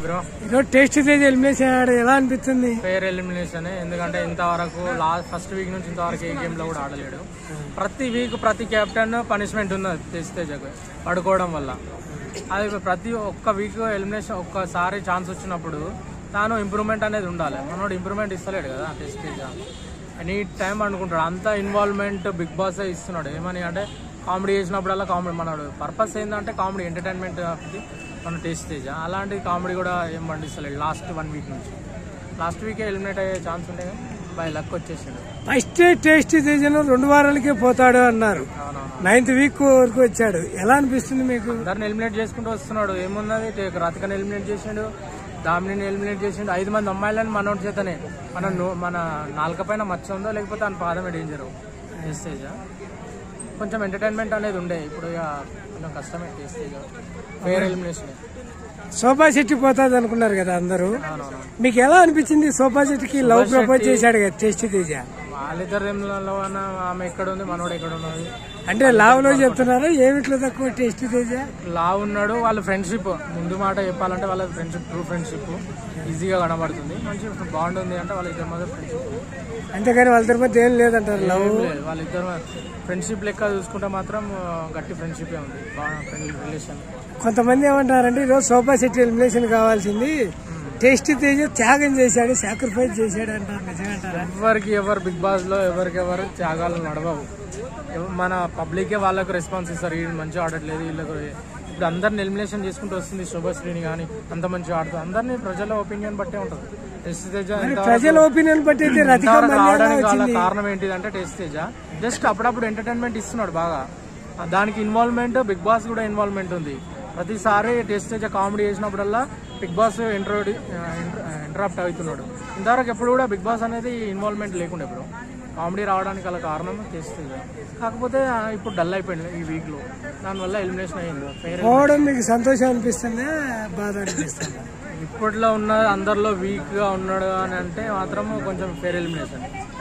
bro ఈరోజు taste Tej elimination ఆడాడు ఎలా అనిపిస్తుంది ఫెయిర్ ఎలిమినేషన్ ఎందుకంటే ఇంతవరకు లాస్ట్ ఫస్ట్ వీక్ నుంచి ఇంతవరకు ఏ గేమ్ లో కూడా ఆడలేడు ప్రతి వీక్ ప్రతి కెప్టెన్ పనిష్మెంట్ ఉన్నది తెస్తేజకు పడుకోవడం వల్ల అది ప్రతి ఒక్క వీక్ ఎలిమినేషన్ ఒక్కసారి ఛాన్స్ వచ్చినప్పుడు తాను ఇంప్రూవ్మెంట్ అనేది ఉండాలి మనోడు ఇంప్రూవ్మెంట్ ఇస్తలేడు కదా టెస్టేజ్ ఎనీ టైం అనుకుంటాడు అంత ఇన్వాల్వ్మెంట్ బిగ్ బాస్ ఇస్తున్నాడు ఏమని అంటే కామెడీ చేసినప్పుడల్లా కామెడీ మనోడు పర్పస్ ఏంటంటే కామెడీ ఎంటర్టైన్మెంట్ మన టేస్ట్ తేజ అలాంటి కామెడీ కూడా ఏం పండిస్తలేడు లాస్ట్ వన్ వీక్ నుంచి లాస్ట్ వీకే ఎలిమినేట్ అయ్యే ఛాన్స్ ఉండే బై లక్ వచ్చేసాడు ఫస్ట్ టేస్ట్ తేజను రెండు వారాలకే పోతాడు అన్నారు అవునవును నైన్త్ వీక్ వరకు వచ్చాడు ఎలా అనిపిస్తుంది మీకు అందరిని ఎలిమినేట్ చేసుకుంటూ వస్తున్నాడు ఏమున్నది టే- రాధికని ఎలిమినేట్ చేసిండు దామిని ఎలిమినేట్ చేసిండు ఐదు మంది అమ్మాయిలని మనోడి చేతనే మన నో- మన నాలుక పైన మచ్చ ఉందో లేకపోతే ఆయన పాదమే డేంజర్ టేస్టేజ్ కొంచెం ఎంటర్టైన్మెంట్ అనేది ఉండే ఇప్పుడు ఇక కొంచెం కష్టమే టేస్టేజ్ ఫేర్ ఎలిమినేషన్ శోభా శెట్టి పోతాది అనుకున్నారు కదా అందరూ అవునవును మీకు ఎలా అనిపించింది శోభా శెట్టికి లవ్ ప్రపోజ్ చేశాడు కదా టేస్ట్ తేజ వాళ్ళిద్దరిలో ఆమె ఎక్కడ ఉంది మనోడు ఎక్కడ ఉన్నది అంటే లావ్ లో చెప్తున్నారా ఏమిట్లో తక్కువ టేస్ట్ తేజ లా ఉన్నాడు వాళ్ళ ఫ్రెండ్షిప్ ముందు మాట చెప్పాలంటే వాళ్ళ ఫ్రెండ్షిప్ ట్రూ ఫ్రెండ్షిప్ ఈజీగా కనబడుతుంది మంచి బాండ్ ఉంది అంటే వాళ్ళ ఇద్దరి మధ్య ఫ్రెండ్షిప్ అంతేగాని వాళ్ళ మధ్య ఏం లేదంటారు లవ్ లేదు వాళ్ళిద్దరు ఫ్రెండ్షిప్ లెక్క చూసుకుంటే మాత్రం ఆ, గట్టి ఫ్రెండ్షిప్ ఉంది బాగా ఫ్రెండ్లీ రిలేషన్ కొంతమంది ఏమంటారంటే ఈరోజు శోభా శెట్టి ఎలిమినేషన్ కావాల్సింది టేస్ట్ తేజ త్యాగం చేశాడు సాక్రిఫైస్ చేశాడు అంటారు నిజమంటారా ఎవరికి ఎవరు బిగ్ బాస్ లో ఎవరికి ఎవరు త్యాగాలు నడవవు ఎవ- మన పబ్లికే వాళ్ళకు రెస్పాన్స్ ఇస్తారు వీళ్ళు మంచిగా ఆడట్లేదు వీళ్ళకు ఇప్పుడు అందరిని ఎలిమినేషన్ చేసుకుంటూ వస్తుంది శుభశ్రీని కానీ అంత మంచిగా ఆడుతుంది అందరినీ ప్రజల ఒపీనియన్ బట్టే ఉంటుంది టెస్ట్ తేజ ఇంతవరకు- ప్రజల ఒపీనియన్ బట్టి అయితే రతిక ఇంతవరకు మల్యాణ రావడానికి గల వచ్చింది కారణం ఏంటిదంటే టెస్ట్ తేజ జస్ట్ అప్పుడప్పుడు ఎంటర్టైన్మెంట్ ఇస్తున్నాడు బాగా ఆ దానికి ఇన్వాల్వ్మెంట్ బిగ్ బాస్ కూడా ఇన్వాల్వ్మెంట్ ఉంది ప్రతిసారి టెస్ట్ తేజ కామెడీ చేసినప్పుడల్లా బిగ్ బాస్ ఇంట్రోడి ఇంటరాప్ట్ అవుతున్నాడు ఇంతవరకు ఎప్పుడు కూడా బిగ్ బాస్ అనేది ఇన్వాల్వ్మెంట్ లేకుండా ఇప్పుడు కామెడీ రావడానికి గల కారణం టెస్ట్ తేజ కాకపోతే ఆ, ఇప్పుడు డల్ అయిపోయింది ఈ వీక్ లో దానివల్ల ఎలిమినేషన్ అయ్యింది ఫెయిర్ పోవడం మీకు సంతోషం అనిపిస్తుందా బాధ అనిపిస్తుందా ఇప్పట్లో ఉన్న అందరిలో వీక్ గా ఉన్నాడు అని అంటే మాత్రం కొంచెం ఫెయిర్ ఎలిమినేషన్